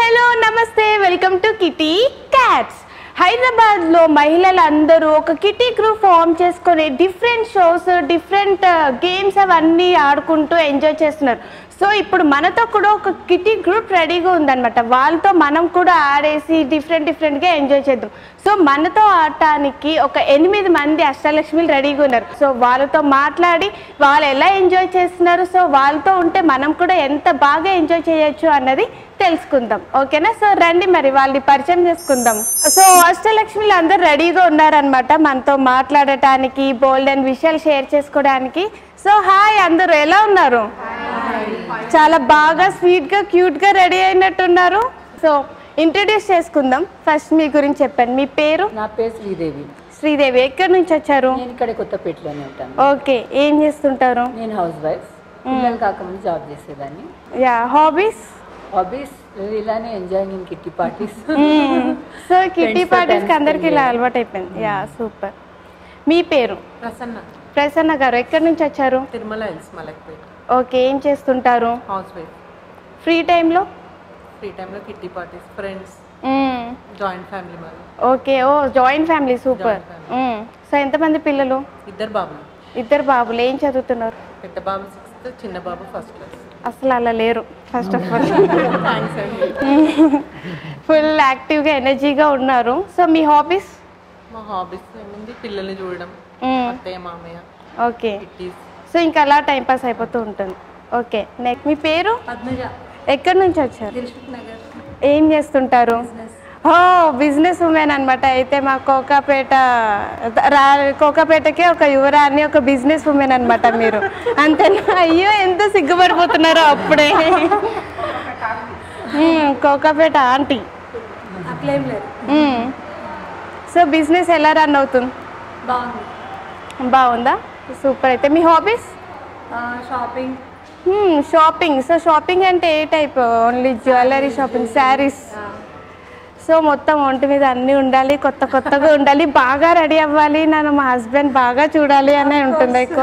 Hello నమస్తే welcome to kitty cats హైదరాబాద్లో మహిళలందరూ ఒక కిటీ గ్రూప్ ఫామ్ చేసుకొని డిఫరెంట్ షోస్ డిఫరెంట్ గేమ్స్ అవన్నీ ఆడుకుంటూ ఎంజాయ్ చేస్తున్నారు సో ఇప్పుడు మనతో కూడా ఒక కిటీ గ్రూప్ రెడీగా ఉందన్నమాట వాళ్ళతో మనం కూడా ఆడేసి డిఫరెంట్ డిఫరెంట్గా ఎంజాయ్ చేద్దాం సో మనతో ఆడటానికి ఒక ఎనిమిది మంది అష్టలక్ష్మిలు రెడీగా ఉన్నారు సో వాళ్ళతో మాట్లాడి వాళ్ళు ఎలా ఎంజాయ్ చేస్తున్నారు సో వాళ్ళతో ఉంటే మనం కూడా ఎంత బాగా ఎంజాయ్ చేయొచ్చు అన్నది తెలుసుకుందాం ఓకేనా సో రండి మరి వాళ్ళని పరిచయం చేసుకుందాం సో అష్టలక్ష్మిలు అందరూ రెడీగా ఉన్నారనమాట మనతో మాట్లాడటానికి బోల్డ్ అండ్ విషయాలు షేర్ చేసుకోవడానికి సో హాయ్ అందరూ ఎలా ఉన్నారు చాలా బాగా స్వీట్గా క్యూట్గా రెడీ అయినట్టున్నారు సో ఇంట్రడ్యూస్ చేసుకుందాం ఫస్ట్ మీ గురించి చెప్పండి మీ పేరు నా పేరు శ్రీదేవి శ్రీదేవి ఎక్కడి నుంచి వచ్చారు నేను ఇక్కడ కొత్తపేటలోనే ఉంటాను ఓకే ఏం చేస్తుంటారు నేను హౌస్ వైఫ్ పిల్లలు కాకముందు జాబ్ చేసేదాన్ని యా హాబీస్ హాబీస్ ఇలానే enjoying kitty parties so kitty Friends తో పార్టీస్కి time అందరికి spend ఇలా అలవాటు అయిపోయింది యా సూపర్ మీ పేరు ప్రసన్న ప్రసన్న గారు ఎక్కడి నుంచి వచ్చారు తిరుమల హిల్స్ మలక్పేట్ ఓకే ఏం చేస్తుంటారు హౌస్ వైఫ్ ఫ్రీ టైంలో ఫ్రీ టైంలో kitty parties friends joint family మాది okay oh joint family super Joint so ఎంతమంది పిల్లలు ఇద్దరు బాబులు ఇద్దరు బాబులు ఏం చదువుతున్నారు పెద్ద బాబు సిక్స్త్ చిన్న బాబు ఫస్ట్ క్లాస్ అసలు అలా లేరు ఫస్ట్ ఆఫ్ ఆల్ థ్యాంక్స్ అండి ఫుల్ యాక్టివ్గా ఎనర్జీగా ఉన్నారు సో మీ హాబీస్ మా హాబీస్ ఏముంది పిల్లల్ని చూడడం అత్తయ్య మామయ్య ఓకే కిట్టీస్ సో ఇంకా అలా టైం పాస్ అయిపోతూ ఉంటుంది ఓకే నెక్స్ట్ మీ పేరు పద్మజ ఎక్కడి నుంచి వచ్చారు దిల్షుక్ నగర్ ఏం చేస్తుంటారు ఓ బిజినెస్ ఉమెన్ అనమాట అయితే మా కోకాపేట రా కోకాపేటకే ఒక యువరాన్ని ఒక బిజినెస్ ఉమెన్ అనమాట మీరు అంతేనా అయ్యో ఎంత సిగ్గుపడిపోతున్నారో అప్పుడే మ్మ్, కోకాపేట ఆంటీ అట్లేం లేదు మ్మ్. సో బిజినెస్ ఎలా రన్ అవుతుంది బాగుంది బాగుందా సూపర్ అయితే మీ hobbies shopping shopping so shopping అంటే ఏ type only jewellery shopping saris so మొత్తం ఒంటి మీద అన్నీ ఉండాలి కొత్త కొత్తగా ఉండాలి బాగా రెడీ అవ్వాలి నన్ను మా హస్బెండ్ బాగా చూడాలి అనే ఉంటుంది ఎక్కువ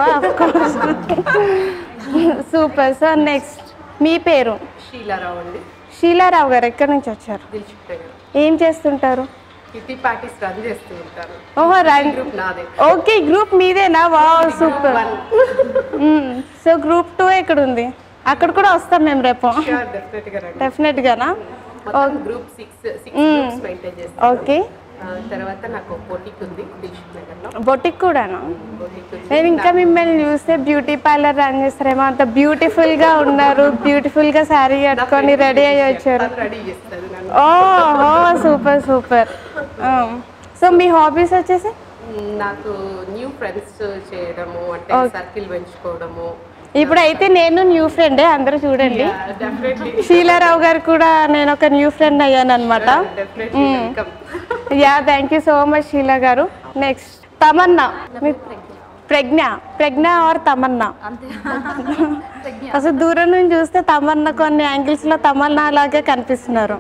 సూపర్ సో నెక్స్ట్ మీ పేరు షీలారావు అండి షీలారావు గారు ఎక్కడి నుంచి వచ్చారు దిల్చుక్ దగ్గర ఏం చేస్తుంటారు కిట్టి పార్టీస్ రన్ చేస్తూ ఉంటారు ఓహో రండి గ్రూప్ నాదే ఓకే గ్రూప్ మీదేనా wow super so group two ఎక్కడ ఉంది అక్కడ కూడా వస్తాం మేము రేపు డెఫినెట్ గా రండి డెఫినెట్గానా మొత్తం group six six groups maintain చేస్తాను ఓకే ఆ, తర్వాత నాకు పొటిక్ ఉంది దిల్షుక్ నగర్లో బొటిక్ కూడానా పొటిక్ ఉంది నేను ఇంకా మిమ్మల్ని చూస్తే బ్యూటీ పార్లర్ రన్ చేస్తారేమో అంత బ్యూటిఫుల్ గా ఉన్నారు బ్యూటిఫుల్ గా శారీ కట్టుకొని రెడీ అయ్యి వచ్చారు రెడీ చేస్తుంది నన్ను oh oh super super so మీ హాబీస్ వచ్చేసి నాకు న్యూ ఫ్రెండ్స్ చేయడము అంటే సర్కిల్ పెంచుకోవడము ఇప్పుడు అయితే నేను న్యూ ఫ్రెండే అందరూ చూడండి డెఫినెట్లీ శీలారావు గారు కూడా నేను ఒక న్యూ ఫ్రెండ్ అయ్యాను అనమాట definitely welcome yeah thank you so much Sheela గారు నెక్స్ట్ తమన్నా మీ ప్రజ్ఞ ప్రజ్ఞ ఆర్ తమన్నా అసలు దూరం నుంచి చూస్తే తమన్నా కొన్ని యాంగిల్స్ లో తమన్నా లాగే కనిపిస్తున్నారు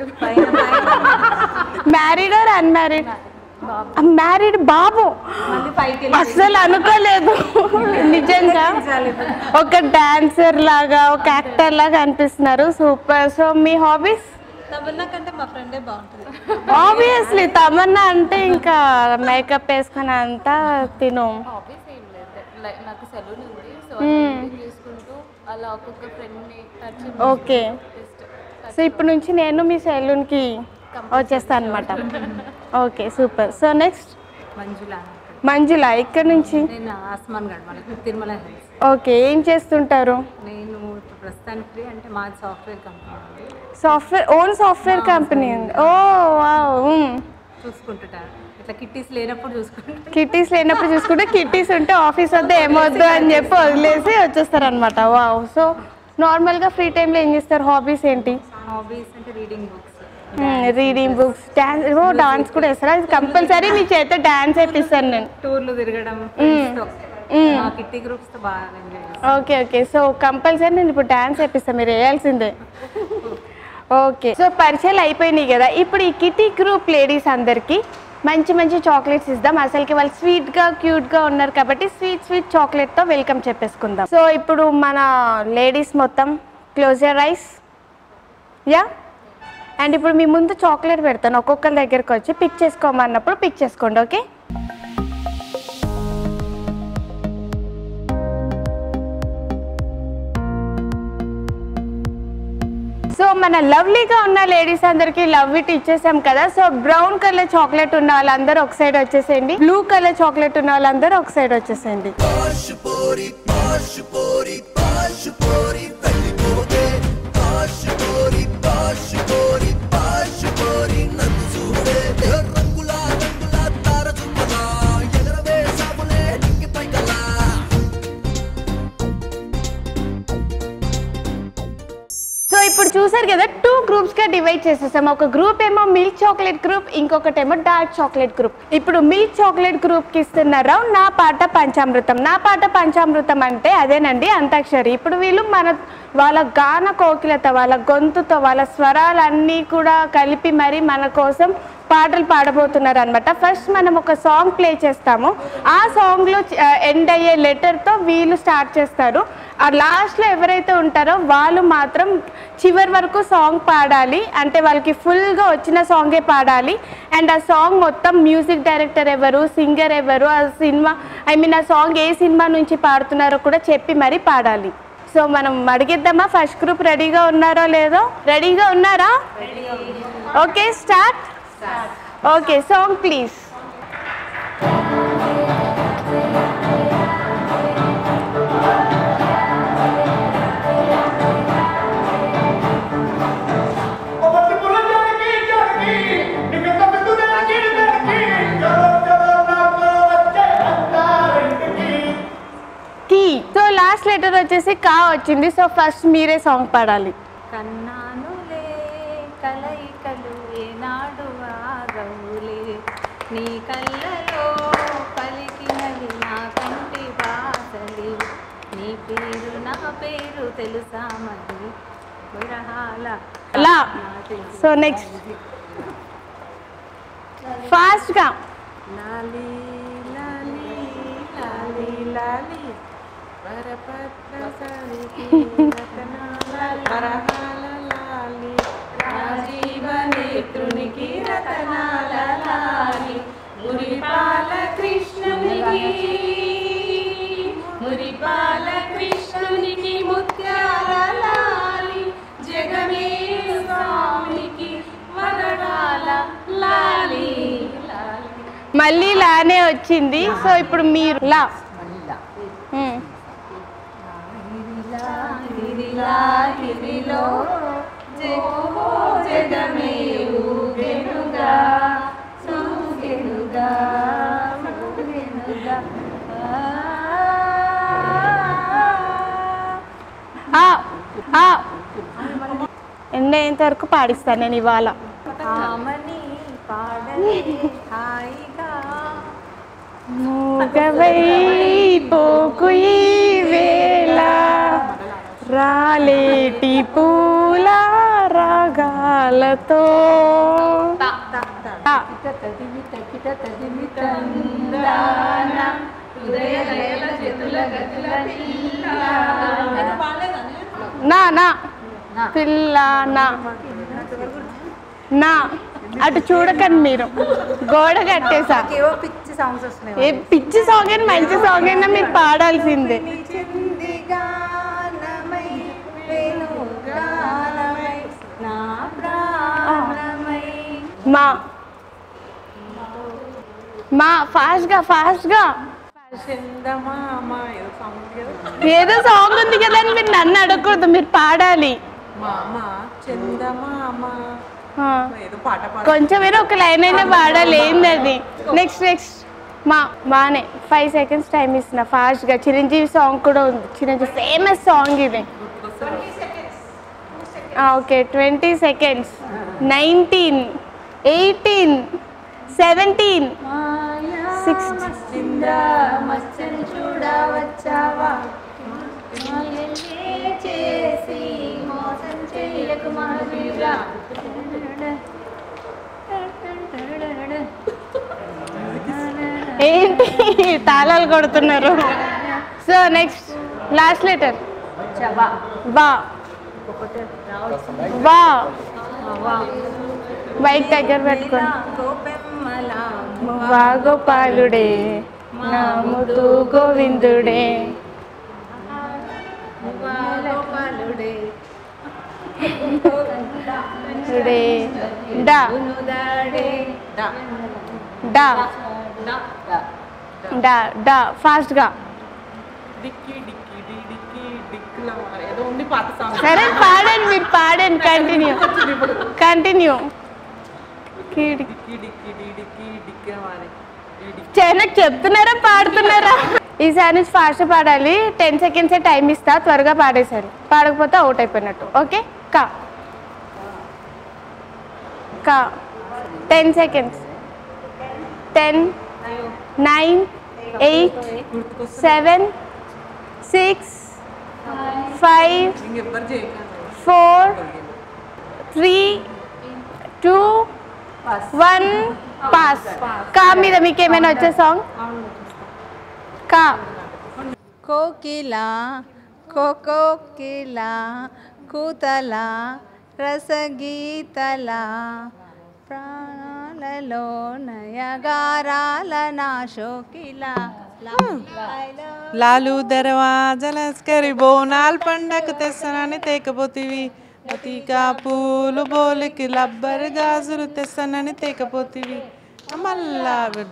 మ్యారీడ్ ఆర్ అన్మ్యారీడ్ మ్యారీడ్ బాబు అసలు అనుకోలేదు నిజంగా ఒక డాన్సర్ లాగా ఒక యాక్టర్ లాగా అనిపిస్తున్నారు సూపర్ సో మీ హాబీస్ తమన్నా కంటే మా ఫ్రెండే బాగుంటుంది ఆబ్వియస్లీ తమన్నా అంటే ఇంకా మేకప్ వేసుకుని అంతా తిను హాబీస్ ఏం లేదు లైక్ నాకు సెలూన్ ఉంది సో అది చేసుకుంటూ అలా ఒక్కొక్క ఫ్రెండ్ని టచ్ ఓకే సో ఇప్పుడు నుంచి నేను మీ సెలూన్కి వచ్చేస్తాను అనమాట okay super so next Manjula Manjula ఇక్కడ నుంచి నేను ఆస్మాన్ గఢ్ మనకి తిరుమల హిల్స్ ఓకే ఏం చేస్తుంటారు నేను ఇప్పుడు ప్రస్తుతానికి అంటే మాది సాఫ్ట్వేర్ కంపెనీ ఉంది సాఫ్ట్వేర్ ఓన్ సాఫ్ట్వేర్ కంపెనీ ఉంది ఓ వావ్ చూసుకుంటుంటాను ఇట్లా కిట్టీస్ లేనప్పుడు చూసుకుంటాను కిట్టీస్ లేనప్పుడు చూసుకుంటే కిట్టీస్ ఉంటే ఆఫీస్ వద్ద ఏమొద్దు అని చెప్పి వదిలేసి వచ్చేస్తారు అనమాట వావ్ సో నార్మల్గా ఫ్రీ టైంలో ఏం చేస్తారు హాబీస్ ఏంటి హాబీస్ అంటే reading books reading books dance oh dance కూడా వేస్తారా కంపల్సరీ మీ చేత డాన్స్ వేపిస్తాను నేను టూర్లు తిరగడం ఫ్రెండ్స్తో మా కిట్టి గ్రూప్స్తో బాగా ఎంజాయ్ చేస్తాను ఓకే ఓకే సో కంపల్సరీ నేను ఇప్పుడు డాన్స్ వేపిస్తాను మీరు వేయాల్సిందే ఓకే సో పరిచయాలు అయిపోయినాయి కదా ఇప్పుడు ఈ కిటీ గ్రూప్ లేడీస్ అందరికీ మంచి మంచి చాక్లెట్స్ ఇద్దాం అసలుకి వాళ్ళు స్వీట్గా క్యూట్గా ఉన్నారు కాబట్టి స్వీట్ స్వీట్ చాక్లెట్తో వెల్కమ్ చెప్పేసుకుందాం సో ఇప్పుడు మన లేడీస్ మొత్తం క్లోజర్ రైస్ యా అండ్ ఇప్పుడు మీ ముందు చాక్లెట్ పెడతాను ఒక్కొక్కరి దగ్గరికి వచ్చి పిక్ చేసుకోమన్నప్పుడు పిక్ చేసుకోండి ఓకే సో మన లవ్లీగా ఉన్న లేడీస్ అందరికి లవ్ ఇట్ ఇచ్చేసాం కదా సో బ్రౌన్ కలర్ చాక్లెట్ ఉన్న వాళ్ళందరూ ఒక సైడ్ వచ్చేసేయండి బ్లూ కలర్ చాక్లెట్ ఉన్న వాళ్ళందరూ ఒక సైడ్ వచ్చేసేయండి సో ఇప్పుడు చూసారు కదా టూ గ్రూప్స్ గా డివైడ్ చేసేసాం ఒక గ్రూప్ ఏమో మిల్క్ చాక్లెట్ గ్రూప్ ఇంకొకటి ఏమో డార్క్ చాక్లెట్ గ్రూప్ ఇప్పుడు మిల్క్ చాక్లెట్ గ్రూప్ కి ఇస్తున్నారు నా పాట పంచామృతం నా పాట పంచామృతం అంటే అదేనండి అంతాక్షరి ఇప్పుడు వీళ్ళు మన వాళ్ళ గాన కోకిలత వాళ్ళ గొంతుతో వాళ్ళ స్వరాలన్నీ కూడా కలిపి మరి మన కోసం పాటలు పాడబోతున్నారు అనమాట ఫస్ట్ మనం ఒక సాంగ్ ప్లే చేస్తాము ఆ సాంగ్లో ఎండ్ అయ్యే లెటర్తో వీళ్ళు స్టార్ట్ చేస్తారు ఆ లాస్ట్లో ఎవరైతే ఉంటారో వాళ్ళు మాత్రం చివరి వరకు సాంగ్ పాడాలి అంటే వాళ్ళకి ఫుల్గా వచ్చిన సాంగే పాడాలి అండ్ ఆ సాంగ్ మొత్తం మ్యూజిక్ డైరెక్టర్ ఎవరు సింగర్ ఎవరు ఆ సినిమా ఐ మీన్ ఆ సాంగ్ ఏ సినిమా నుంచి పాడుతున్నారో కూడా చెప్పి మరీ పాడాలి సో మనం అడిగిద్దామా ఫస్ట్ గ్రూప్ రెడీగా ఉన్నారో లేదో రెడీగా ఉన్నారా okay start okay song please కి సో లాస్ట్ లెటర్ వచ్చేసి కా వచ్చింది సో ఫస్ట్ మీరే సాంగ్ పాడాలి కన్నానులే కలయికలు ఏనాడు ఆగవులే నీ కళ్ళలో పలికినవి నా కంటి బాసలి నీ పేరు నా పేరు తెలుసా మరి విరహాల లా సో నెక్స్ట్ ఫాస్ట్ గా లాలి లాలి లాలి లాలి వరపత్ర సరికి రతనాల వరహాల లాలి రాజీవ నేత్రునికి రతనాల లాలి మురిపాల కృష్ణునికి మురిపాల కృష్ణునికి ముత్యాల లాలి జగమే స్వామికి వదడాల లాలి లాలి మళ్ళీ లానే వచ్చింది సో ఇప్పుడు మీరు లా మ్మ్. ఇదిలా ఇదిలో జగో జగమే ఊగెనుగా సూగెనుగా ఊగెనుగా ఆ ఆ ఎండ్ అయ్యేంత వరకు పాడిస్తాను నేను ఇవాళ ఆమని పాడలే హాయిగా మూగవై పోకు ఈ వేళ రాలేటి పూల రాగాలతో ఆ, తదిమి తకిట తదిమి తందాన హృదయ లయల జతుల గతుల నా నా పిల్ల నా నా అటు చూడకండి మీరు గోడ కట్టేసా ఏవో పిచ్చి సాంగ్స్ వస్తున్నాయి ఏ పిచ్చి సాంగ్ అయినా మంచి సాంగ్ అయినా మీరు పాడాల్సిందే చిందిగానమై వేణుగానమై నా ప్రాణమై మా మా ఫాస్ట్గా ఫాస్ట్గా చందమామ ఏదో సాంగ్ ఉంది కదా ఏదో సాంగ్ ఉంది కదా అని మీరు నన్ను అడగకూడదు మీరు పాడాలి మామ చందమామ ఆ, ఏదో పాట పాడు కొంచెం ఏదో ఒక లైన్ అయినా పాడాలి ఏంది అది నెక్స్ట్ నెక్స్ట్ మా బానే ఫైవ్ సెకండ్స్ టైం ఇస్తున్నా ఫాస్ట్గా చిరంజీవి సాంగ్ కూడా ఉంది చిరంజీవి ఫేమస్ సాంగ్ ఇది okay twenty seconds nineteen eighteen seventeen sixteen మచ్చని చూడవచ్చావా మాయలే చేసి మోసం చేయకు మాదిరా ఏంటి తాళాలు కొడుతున్నారు సో నెక్స్ట్ లాస్ట్ లెటర్ చబా వా వా బైక్ దగ్గర పెట్టుకోండి గోపెమ్మల మువ్వా గోపాలుడే నా ముద్దు గోవిందుడే గోపాలుడే డే డా దాడే దా డా డా డా ఫాస్ట్గా డిక్కి డిక్కి డి డిక్కి డిక్ నా మరి ఏదో ఉంది పాత సాంగ్ సరే పాడండి మీరు పాడండి కంటిన్యూ కంటిన్యూ కీడి డిక్కి డిక్కి డి డిక్కి డిక్కి మరి ఈ డిక్కి చేయనకు చెప్తున్నారా పాడుతున్నారా ఈసారి నుంచి ఫాస్ట్ పాడాలి టెన్ సెకండ్సే టైం ఇస్తా త్వరగా పాడేశారు పాడకపోతే అవుట్ అయిపోయినట్టు ఓకే కా కా ten seconds ten nine eight seven six five ఇంకెవ్వరు చేయకండి four three two one pass కా మీద మీకు ఏమైనా వచ్చే సాంగ్ కా కోకిల కోకోకిల కూతల రసగీతల ప్రాణాలలో నయగారాల నా శోకిల లాలు దర్వాజలస్కరి బోనాల్ పండగ తెస్తానని తేకపోతివి అతికా పూలు బోలికి లబ్బర్ గాజులు తెస్తానని తేకపోతివి మళ్ళా వె-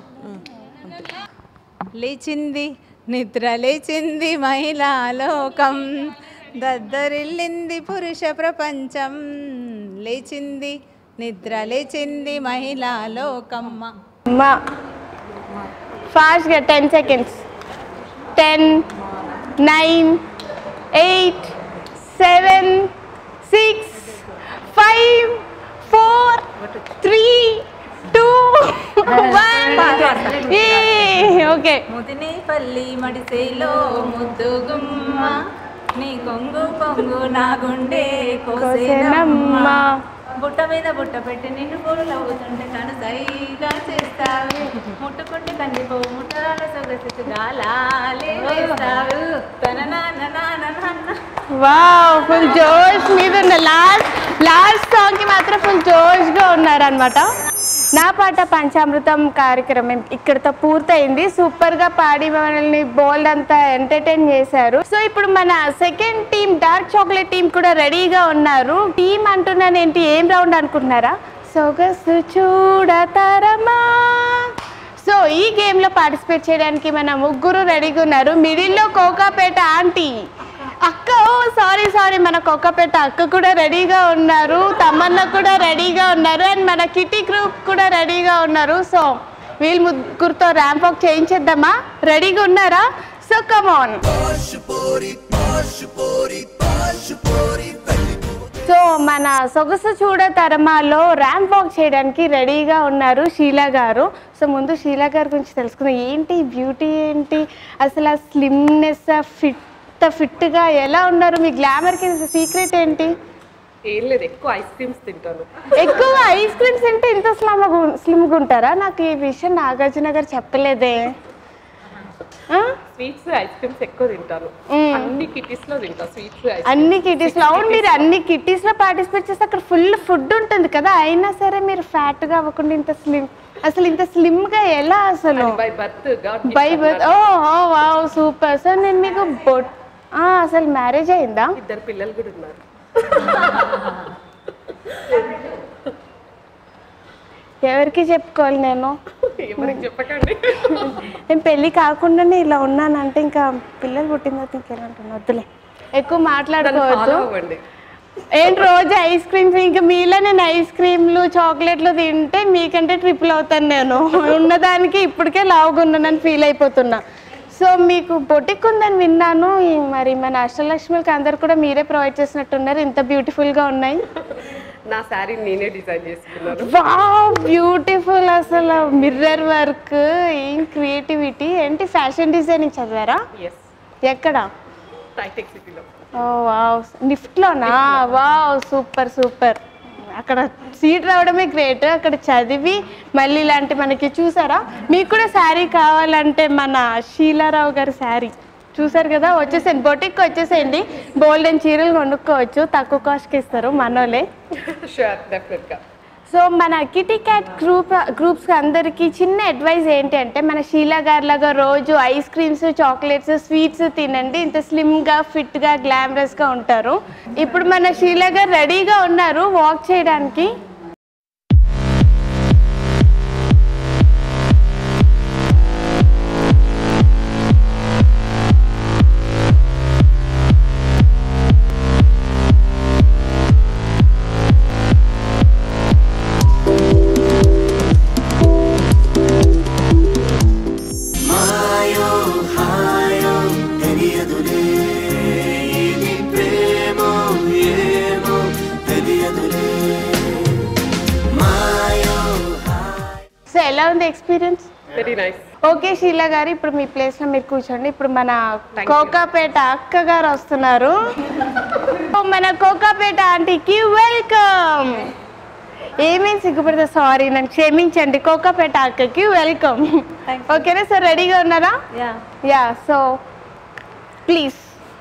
లేచింది నిద్ర లేచింది మహిళా లోకం దద్దరిల్లింది పురుష ప్రపంచం లేచింది నిద్ర లేచింది మహిళా లోకమ్మ మా ఫాస్ట్గా ten seconds ten nine eight seven six five four three two one okay ముదిని పల్లి మడిసేలో ముద్దు గుమ్మ నీ కొంగు పొంగు నా గుండె కోసేనమ్మ కోసేనమ్మ. బుట్ట మీద బుట్ట పెట్టి నిన్ను పూలు అవుతుంటే కనుసైగా చేస్తావు ముట్టుకుంటే కందిపోవు ముట్టరాల సొగసి గాలాలే వేస్తావు తన నాన్న నాన్న నాన్న వావ్ ఫుల్ జోష్ మీద ఉన్న లాస్ట్ లాస్ట్ సాంగ్ కి మాత్రం ఫుల్ జోష్ గా ఉన్నారనమాట నా పాట పంచామృతం కార్యక్రమం ఇక్కడతో పూర్తయింది సూపర్ గా పాడి మనల్ని బోల్డ్ అంతా ఎంటర్టైన్ చేశారు సో ఇప్పుడు మన second team dark chocolate team కూడా రెడీగా ఉన్నారు టీం అంటున్నాను ఏంటి ఏం రౌండ్ అనుకుంటున్నారా సొగసు చూడతరమా సో ఈ గేమ్లో పార్టిసిపేట్ చేయడానికి మన ముగ్గురు రెడీగా ఉన్నారు మిడిల్లో కోకాపేట ఆంటీ అక్క ఓ సారీ సారీ మన కోకాపేట అక్క కూడా రెడీగా ఉన్నారు తమన్న కూడా రెడీగా ఉన్నారు అండ్ మన కిటీ గ్రూప్ కూడా రెడీగా ఉన్నారు సో వీళ్ళు ముగ్గురుతో ర్యాంప్ వాక్ చేయించేద్దామా రెడీగా ఉన్నారా సో కమాన్ సో మన సొగసు చూడ తరమాలో ర్యాంప్ వాక్ చేయడానికి రెడీగా ఉన్నారు షీలా గారు సో ముందు షీలా గారి గురించి తెలుసుకుందాం ఏంటి బ్యూటీ ఏంటి అసలు ఆ స్లిమ్నెస్ ఫిట్ ఫిట్గా ఎలా ఉన్నారు మీ గ్లామర్కి సీక్రెట్ ఏంటి ఏం లేదు ఎక్కువ ఐస్ క్రీమ్స్ తింటాను ఎక్కువ ఐస్ క్రీమ్స్ తింటే ఇంత స్లమ్ స్లిమ్గా ఉంటారా నాకు ఈ విషయం నాగార్జున గారు చెప్పలేదే ఆ? స్వీట్స్ ఐస్ క్రీమ్స్ ఎక్కువ తింటాను మ్మ్. అన్ని కిటీస్ లో తింటా స్వీట్స్ ఐస్ అన్ని కిటీస్ లో అవును మీరు అన్ని కిటీస్ లో పార్టిసిపేట్ చేస్తే అక్కడ ఫుల్ ఫుడ్ ఉంటుంది కదా అయినా సరే మీరు ఫ్యాట్ గా అవ్వకుండా ఇంత స్లిమ్ అసలు ఇంత స్లిమ్ గా ఎలా అసలు by birth by birth oh oh wow super sir నేను మీకు బొట్ ఆ, అసలు మ్యారేజ్ అయిందా ఇద్దరు పిల్లలు కూడా ఉన్నారు ఎవరికి చెప్పుకోవాలి నేను ఎవరికి చెప్పకండి నేను పెళ్ళి కాకుండానే ఇలా ఉన్నానంటే ఇంకా పిల్లలు పుట్టిన తర్వాత ఇంకేలా ఉంటుంది వద్దులే ఎక్కువ నన్ను మాట్లాడుకోవద్దు ఫాలో అవ్వండి ఏంటి రోజు ఐస్ క్రీమ్స్ ఇంకా మీలో నేను ఐస్ క్రీమ్లు చాక్లెట్లు తింటే మీకంటే ట్రిపుల్ అవుతాను నేను ఉన్నదానికి ఇప్పటికే లావుగా ఉన్నానని ఫీల్ అయిపోతున్నా సో మీకు బొటిక్ ఉందని విన్నాను ఈ మరి మన అష్టలక్ష్మికి అందరు కూడా మీరే ప్రొవైడ్ చేసినట్టున్నారు ఇంత బ్యూటిఫుల్గా ఉన్నాయి నా శారీ నేనే డిజైన్ చేసుకున్నాను వావ్ బ్యూటిఫుల్ అసలు మిర్రర్ వర్క్ ఏం క్రియేటివిటీ ఏంటి ఫ్యాషన్ డిజైనింగ్ చదివారా ఎస్ ఎక్కడ టైటెక్ సిటీలో ఓ వావ్ నిఫ్ట్లోనా వావ్ సూపర్ సూపర్ అక్కడ సీట్ రావడమే గ్రేట్ అక్కడ చదివి మళ్ళీ ఇలాంటి మనకి చూసారా మీకు కూడా శారీ కావాలంటే మన షీలారావు గారి శారీ చూసారు కదా వచ్చేసేయండి బొటిక్ వచ్చేసేయండి బోల్డెన్ చీరలు కొనుక్కోవచ్చు తక్కువ కాస్ట్కి ఇస్తారు మనోలే షూర్ డెఫినెట్గా సో మన కిటీ క్యాట్ గ్రూప్ గ్రూప్స్ అందరికీ చిన్న అడ్వైస్ ఏంటి అంటే మన షీలా గారిలాగా రోజు ఐస్ క్రీమ్స్ చాక్లెట్స్ స్వీట్స్ తినండి ఇంత స్లిమ్గా ఫిట్గా గ్లామరస్గా ఉంటారు ఇప్పుడు మన షీలా గారు రెడీగా ఉన్నారు వాక్ చేయడానికి మాయో హాయో తెలియదులే ఇది ప్రేమో ఏమో తెలియదులే మాయో సో ఎలా ఉంది experience very nice okay Sheela గారు ఇప్పుడు మీ ప్లేస్లో మీరు కూర్చోండి ఇప్పుడు మన కోకాపేట అక్క గారు వస్తున్నారు సో మన కోకాపేట ఆంటీకి వెల్కమ్ ఏమేమి సిగ్గుపడితే సారీ నన్ను క్షమించండి కోకాపేట అక్కకి వెల్కమ్ ఓకేనా సార్ రెడీగా ఉన్నారా యా యా సో ప్లీజ్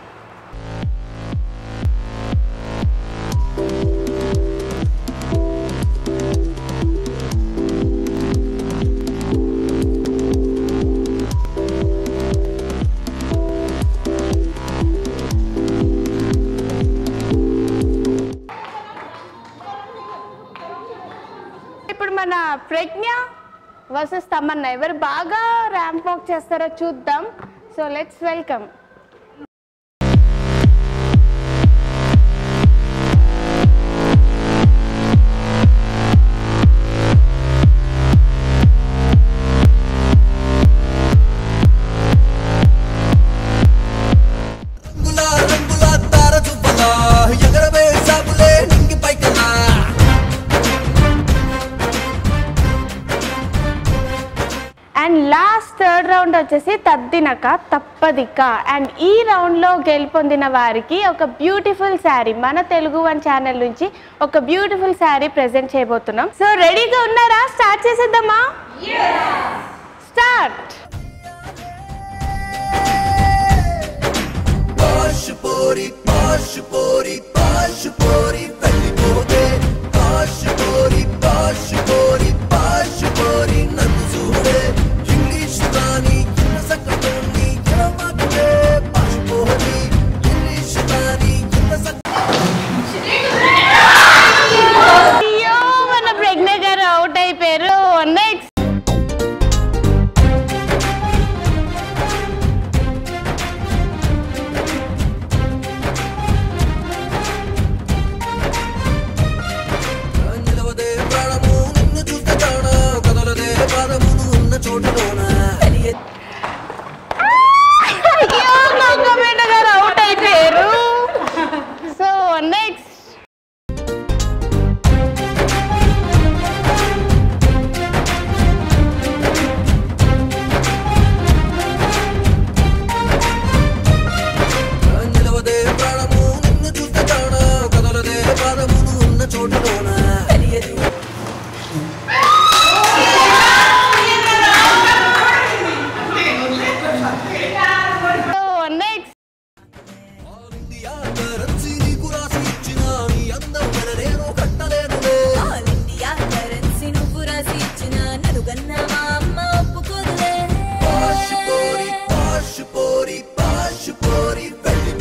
ఇప్పుడు మన ప్రజ్ఞ వర్సెస్ తమన్నా ఎవరు బాగా ర్యాంప్ వాక్ చేస్తారో చూద్దాం సో లెట్స్ వెల్కమ్ రంగుల రంగుల తార చువ్వలా ఎగరవే సాబులే నింగి పైకలా అండ్ లాస్ట్ థర్డ్ రౌండ్ వచ్చేసి తద్దినక తప్పదిక అండ్ ఈ రౌండ్లో గెలుపొందిన వారికి ఒక బ్యూటిఫుల్ శారీ మన తెలుగు వన్ ఛానల్ నుంచి ఒక బ్యూటిఫుల్ శారీ ప్రెజెంట్ చేయబోతున్నాం సో రెడీగా ఉన్నారా స్టార్ట్ చేసేద్దామా స్టార్ట్ పాష్ పోరి పాష్ పోరి పాష్ పోరి వెళ్ళిపోతే పాష్ పోరి పాష్ పోరి పాష్ పోరి నన్ను చూడే ఇంగ్లీష్ రాని కింద సక్కటోని ఎడమాటే పాష్ పోరి ఇంగ్లీష్ రాని కింద సక్క అయ్యో మన ప్రజ్ఞ గారు అవుట్ అయిపోయారు నెక్స్ట్ నిలవదే ప్రాణము నిన్ను చూస్తే కాణ కదలదే పాదములు ఉన్న చోటులోన అయ్యో కోకోపేట గారు అవుట్ అయిపోయారు సో నెక్స్ట్ నిలవదే ప్రాణము నిన్ను చూస్తే కాణ కదలదే పాదములు ఉన్న చోటులోన సో నెక్స్ట్ ఇండియా కరెన్సీ నీకు రాసి ఇచ్చిన నీ అందం మన నేను కట్టలేనులే ఆల్ ఇండియా కరెన్సీ నువ్వు రాసి ఇచ్చిన నలుగన్నా మా అమ్మ ఒప్పుకోదులే పాష్ పోరి పాష్ పోరి పాష్ పోరి వెళ్ళి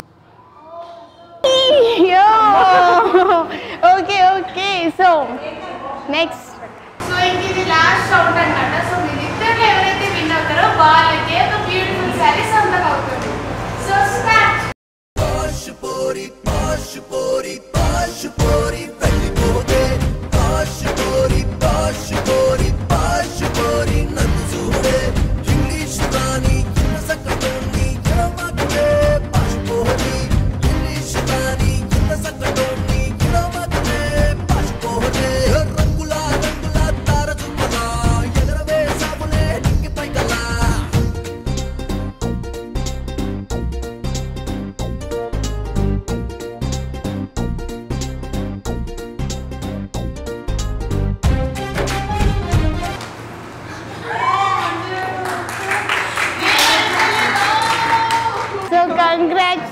అయ్యో okay okay so next so ఇంక ఇది లాస్ట్ రౌండ్ అన్నమాట సో మీరు ఇద్దరు ఎవరైతే విన్ అవుతారో వాళ్ళకి ఒక బ్యూటిఫుల్ శారీ సొంతం అవుతుంది సో స్టార్ట్ పాష్ పోరి పాష్ పోరి పాష్ పోరి వెళ్ళిపోతే పాష్ పోరి పాష్ పోరి పాష్ పోరి నన్ను చూడే ఇంగ్లీష్ రాని కింద సక్కటోని ఎడమాటే పాష్ పోరి ఇంగ్లీష్ రాని కింద సక్కటోని ఎడమాటే పాష్ పోరి రంగుల రంగుల తార చుమ్మలా ఎగరవే సాబులే నింగి పైకలా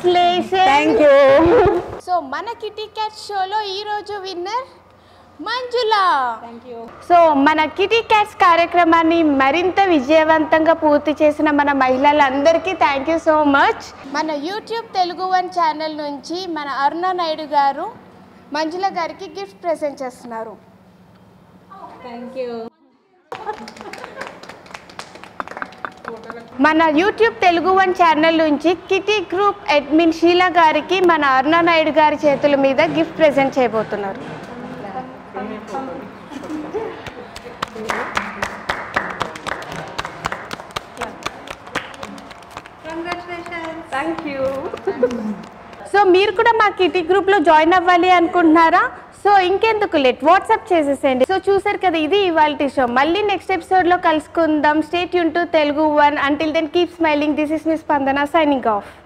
కంగ్రాచులేషన్ థ్యాంక్ యూ సో మన కిటీ క్యాట్ షోలో ఈరోజు విన్నర్ మంజుల సో మన కిటీ క్యాట్స్ కార్యక్రమాన్ని మరింత విజయవంతంగా పూర్తి చేసిన మన మహిళలందరికీ థ్యాంక్ యూ సో మచ్ మన యూట్యూబ్ తెలుగు వన్ ఛానల్ నుంచి మన అరుణ నాయుడు గారు మంజుల గారికి గిఫ్ట్ ప్రెజెంట్ చేస్తున్నారు మన యూట్యూబ్ తెలుగు వన్ ఛానల్ నుంచి కిటీ గ్రూప్ అడ్మిన్ షీలా గారికి మన అరుణ నాయుడు గారి చేతుల మీద గిఫ్ట్ ప్రెజెంట్ చేయబోతున్నారు థ్యాంక్ యూ సో మీరు కూడా మా కిటీ గ్రూప్లో జాయిన్ అవ్వాలి అనుకుంటున్నారా సో ఇంకెందుకు లేట్ వాట్సాప్ చేసేసేయండి సో చూసారు కదా ఇది ఇవాళ షో మళ్ళీ నెక్స్ట్ ఎపిసోడ్లో కలుసుకుందాం స్టేట్ యూన్ to Telugu one until then keep smiling this is me Spandana signing of